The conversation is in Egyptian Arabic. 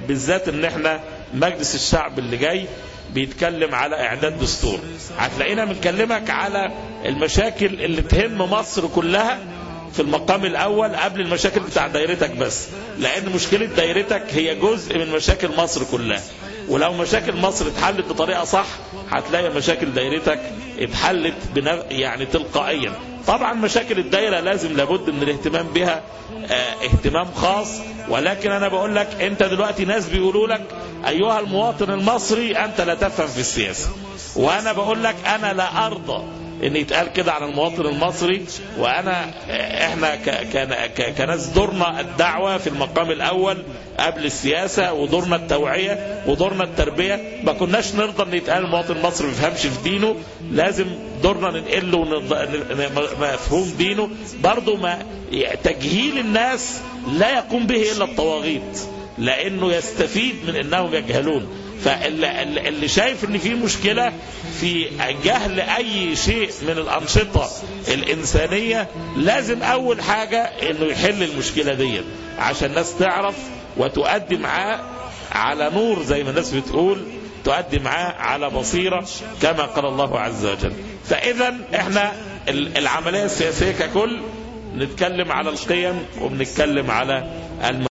بالذات ان احنا مجلس الشعب اللي جاي بيتكلم على اعداد دستور هتلاقينا بنكلمك على المشاكل اللي تهم مصر كلها في المقام الاول قبل المشاكل بتاع دايرتك بس لان مشكلة دايرتك هي جزء من مشاكل مصر كلها ولو مشاكل مصر اتحلت بطريقة صح هتلاقي مشاكل دايرتك اتحلت بنا يعني تلقائيا طبعا مشاكل الدايرة لازم لابد من الاهتمام بها اه اهتمام خاص ولكن انا بقول لك انت دلوقتي ناس بيقولوا لك ايها المواطن المصري انت لا تفهم في السياسة وانا بقول لك انا لا ارضى ان يتقال كده عن المواطن المصري وانا احنا ك ك كناس دورنا الدعوه في المقام الاول قبل السياسه ودورنا التوعيه ودورنا التربيه ما كناش نرضى ان يتقال المواطن المصري ما بيفهمش في دينه لازم دورنا ننقل له مفهوم دينه برضه ما تجهيل الناس لا يقوم به الا الطواغيت لانه يستفيد من انهم يجهلون فاللي شايف ان في مشكلة في جهل اي شيء من الانشطة الانسانية لازم اول حاجة انه يحل المشكلة دي عشان الناس تعرف وتؤدي معاه على نور زي ما الناس بتقول تؤدي معاه على بصيرة كما قال الله عز وجل فاذا احنا العملية السياسية ككل نتكلم على القيم وبنتكلم على الم...